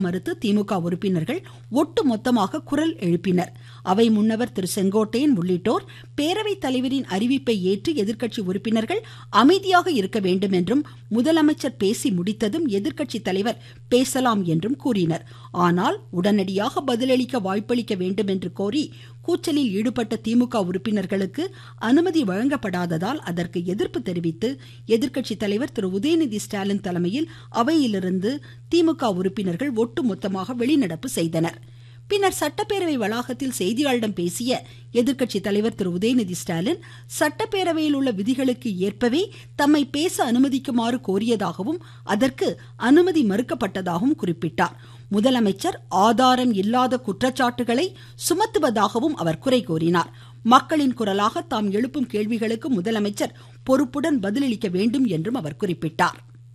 மறுத்து திமுக உறுப்பினர்கள் ஒட்டுமொத்தமாக குரல் எழுப்பினர் அவை முன்னவர் திரு செங்கோட்டையன் உள்ளிட்டோர் பேரவைத் தலைவரின் அறிவிப்பை ஏற்று எதிர்க்கட்சி உறுப்பினர்கள் அமைதியாக இருக்க வேண்டும் என்றும் முதலமைச்சர் பேசி முடித்ததும் எதிர்க்கட்சி தலைவர் பேசலாம் என்றும் கூறினர் ஆனால் உடனடியாக பதிலளிக்க வாய்ப்பளிக்க வேண்டும் என்று கோரி கூச்சலில் ஈடுபட்ட திமுக உறுப்பினர்களுக்கு அனுமதி வழங்கப்படாததால் அதற்கு எதிர்ப்பு தெரிவித்து எதிர்க்கட்சி தலைவர் திரு உதயநிதி ஸ்டாலின் தலைமையில் அவையிலிருந்து திமுக உறுப்பினர்கள் ஒட்டுமொத்தமாக வெளிநடப்பு செய்தனர் பின்னர் சட்டப்பேரவை வளாகத்தில் செய்தியாளர்களிடம் பேசிய எதிர்க்கட்சி தலைவர் திரு உதயநிதி ஸ்டாலின் சட்டப்பேரவையில் உள்ள விதிகளுக்கு ஏற்பவே தம்மை பேச அனுமதிக்குமாறு கோரியதாகவும் அதற்கு அனுமதி மறுக்கப்பட்டதாகவும் குறிப்பிட்டார் முதலமைச்சர் ஆதாரம் இல்லாத குற்றச்சாட்டுகளை சுமத்துவதாகவும் அவர் குறை கூறினார் மக்களின் குரலாக தாம் எழுப்பும் கேள்விகளுக்கு முதலமைச்சர் பொறுப்புடன் பதிலளிக்க வேண்டும் என்றும் அவர் குறிப்பிட்டார்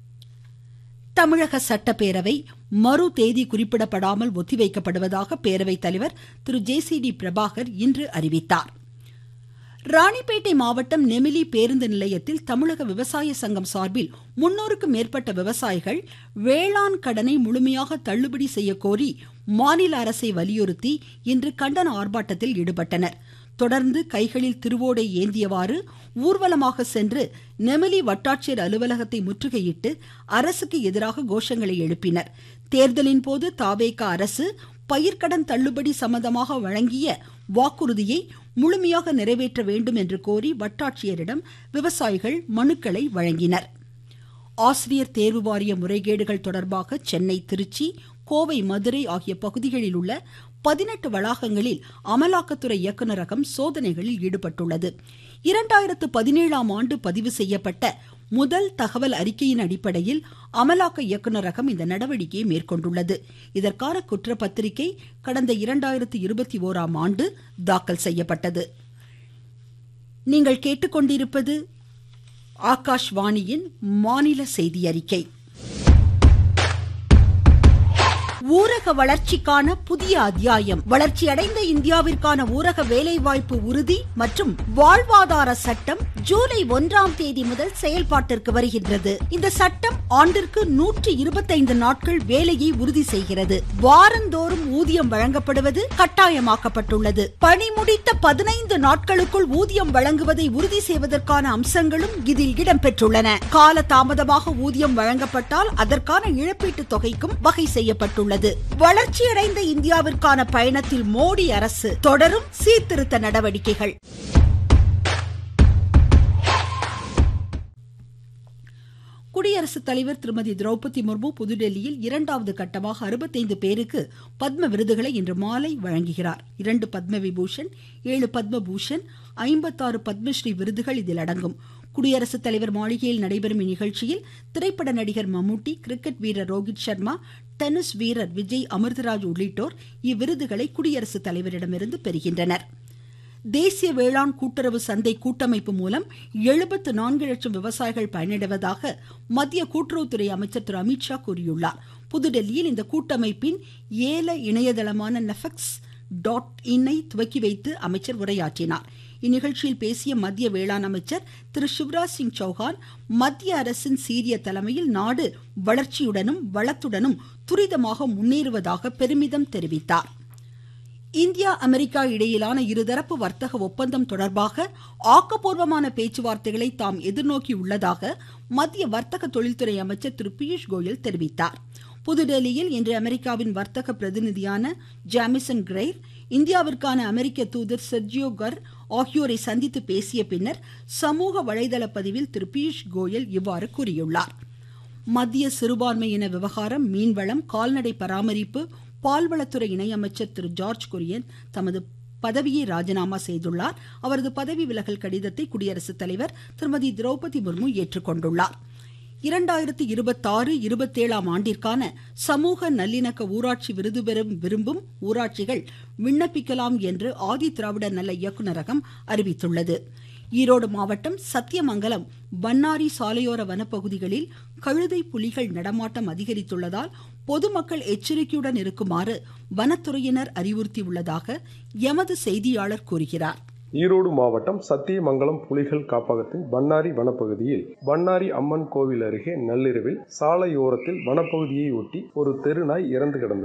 தமிழக சட்டப்பேரவை மறு தேதி குறிப்பிடப்படாமல் ஒத்திவைக்கப்படுவதாக பேரவைத் தலைவர் Thiru J C D Prabhakar இன்று அறிவித்தார் ராணிப்பேட்டை மாவட்டம் நெமிலி பேருந்து நிலையத்தில் தமிழக விவசாய சங்கம் சார்பில் முன்னூறுக்கும் மேற்பட்ட விவசாயிகள் வேளாண் கடனை முழுமையாக தள்ளுபடி செய்ய கோரி மாநில அரசை வலியுறுத்தி இன்று கண்டன ஆர்ப்பாட்டத்தில் ஈடுபட்டனர் தொடர்ந்து கைகளில் திருவோடை ஏந்தியவாறு ஊர்வலமாக சென்று நெமிலி வட்டாட்சியர் அலுவலகத்தை முற்றுகையிட்டு அரசுக்கு எதிராக கோஷங்களை எழுப்பினர் தேர்தலின் போது தாவேக அரசு பயிர்க்கடன் தள்ளுபடி சம்பந்தமாக வழங்கிய வாக்குறுதியை முழுமையாக நிறைவேற்ற வேண்டும் என்று கோரி வட்டாட்சியரிடம் விவசாயிகள் மனுக்களை வழங்கினர் ஆசிரியர் தேர்வு வாரிய முறைகேடுகள் தொடர்பாக சென்னை திருச்சி கோவை மதுரை ஆகிய பகுதிகளில் உள்ள பதினெட்டு வளாகங்களில் அமலாக்கத்துறை இயக்குநரகம் சோதனைகளில் ஈடுபட்டுள்ளது இரண்டாயிரத்து பதினேழாம் ஆண்டு பதிவு செய்யப்பட்ட முதல் தகவல் அறிக்கையின் அடிப்படையில் அமலாக்க இயக்குநரகம் இந்த நடவடிக்கையை மேற்கொண்டுள்ளது இதற்கான குற்றப்பத்திரிகை கடந்த இரண்டாயிரத்து இருபத்தி ஓராம் ஆண்டு தாக்கல் செய்யப்பட்டது நீங்கள் கேட்டுக்கொண்டிருப்பது ஆகாஷ்வாணியின் மாநில செய்தி அறிக்கை ஊரக வளர்ச்சிக்கான புதிய அத்தியாயம் வளர்ச்சியடைந்த இந்தியாவிற்கான ஊரக வேலைவாய்ப்பு உறுதி மற்றும் வாழ்வாதார சட்டம் ஜூலை ஒன்றாம் தேதி முதல் செயல்பாட்டிற்கு வருகின்றது இந்த சட்டம் ஆண்டிற்கு நூற்றி இருபத்தைந்து நாட்கள் வேலையை உறுதி செய்கிறது வாரந்தோறும் ஊதியம் வழங்கப்படுவது கட்டாயமாக்கப்பட்டுள்ளது பணி முடித்த பதினைந்து நாட்களுக்குள் ஊதியம் வழங்குவதை உறுதி செய்வதற்கான அம்சங்களும் இதில் இடம்பெற்றுள்ளன கால தாமதமாக ஊதியம் வழங்கப்பட்டால் அதற்கான இழப்பீட்டு தொகைக்கும் வகை செய்யப்பட்டுள்ளது உள்ளது வளர்ச்சியடைந்த இந்தியாவிற்கான பயணத்தில் மோடி அரசு தொடரும் சீர்திருத்த நடவடிக்கைகள் குடியரசுத் தலைவர் திருமதி திரௌபதி முர்மு புதுடெல்லியில் இரண்டாவது கட்டமாக அறுபத்தைந்து பேருக்கு பத்ம விருதுகளை இன்று மாலை வழங்குகிறார் இரண்டு பத்ம விபூஷன் ஏழு பத்ம பூஷன் ஐம்பத்தாறு பத்மஸ்ரீ விருதுகள் இதில் அடங்கும் குடியரசுத் தலைவர் மாளிகையில் நடைபெறும் இந்நிகழ்ச்சியில் திரைப்பட நடிகர் மம்முட்டி கிரிக்கெட் வீரர் ரோஹித் சர்மா டென்னிஸ் வீரர் விஜய் அமிர்தராஜ் உள்ளிட்டோர் இவ்விருதுகளை குடியரசுத் தலைவரிடமிருந்து பெறுகின்றனர் தேசிய வேளாண் கூட்டுறவு சந்தை கூட்டமைப்பு மூலம் எழுபத்து நான்கு லட்சம் விவசாயிகள் பயனடைவதாக மத்திய கூட்டுறவுத்துறை அமைச்சர் திரு அமித்ஷா கூறியுள்ளார் புதுடெல்லியில் இந்த கூட்டமைப்பின் ஏல இணையதளமான நெஃபெக்ஸ் டாட் இன்னை துவக்கி வைத்து அமைச்சர் உரையாற்றினார் இந்நிகழ்ச்சியில் பேசிய மத்திய வேளாண் அமைச்சர் திரு சிவராஜ் சிங் சௌஹான் மத்திய அரசின் சீரிய தலைமையில் நாடு வளர்ச்சியுடனும் வளத்துடனும் துரிதமாக முன்னேறுவதாக பெருமிதம் தெரிவித்தார் இந்தியா அமெரிக்கா இடையிலான இருதரப்பு வர்த்தக ஒப்பந்தம் தொடர்பாக ஆக்கப்பூர்வமான பேச்சுவார்த்தைகளை தாம் எதிர்நோக்கி உள்ளதாக மத்திய வர்த்தக தொழில்துறை அமைச்சர் திரு பியூஷ் கோயல் தெரிவித்தார் புதுடெல்லியில் இன்று அமெரிக்காவின் வர்த்தக பிரதிநிதியான ஜாமிசன் கிரெய்ர் இந்தியாவிற்கான அமெரிக்க தூதர் செர்ஜியோ கர் ஆகியோரை சந்தித்து பேசிய பின்னர் சமூக வலைதள பதிவில் திரு பியூஷ் கோயல் இவ்வாறு கூறியுள்ளார் மத்திய சிறுபான்மையின விவகாரம் மீன்வளம் கால்நடை பராமரிப்பு பால்வளத்துறை இணையமைச்சர் திரு ஜார்ஜ் குரியன் தமது பதவியை ராஜினாமா செய்துள்ளார் அவரது பதவி விலகல் கடிதத்தை குடியரசுத் தலைவர் திருமதி திரௌபதி முர்மு ஏற்றுக்கொண்டுள்ளார் இரண்டாயிரத்தி இருபத்தாறு இருபத்தேழாம் ஆண்டிற்கான சமூக நல்லிணக்க ஊராட்சி விருது பெறும் விரும்பும் ஊராட்சிகள் விண்ணப்பிக்கலாம் என்று ஆதி திராவிட நல இயக்குநரகம் அறிவித்துள்ளது ஈரோடு மாவட்டம் சத்தியமங்கலம் வண்ணாரி சாலையோர வனப்பகுதிகளில் கழுதை புலிகள் நடமாட்டம் அதிகரித்துள்ளதால் பொதுமக்கள் எச்சரிக்கையுடன் இருக்குமாறு வனத்துறையினர் அறிவுறுத்தியுள்ளதாக எமது செய்தியாளர் கூறுகிறார் ஈரோடு மாவட்டம் சத்தியமங்கலம் புலிகள் காப்பகத்தின் பன்னாரி வனப்பகுதியில் பன்னாரி அம்மன் கோவில் அருகே நள்ளிரவில் சாலையோரத்தில் வனப்பகுதியை ஒட்டி ஒரு தெருநாய் இறந்து கிடந்தது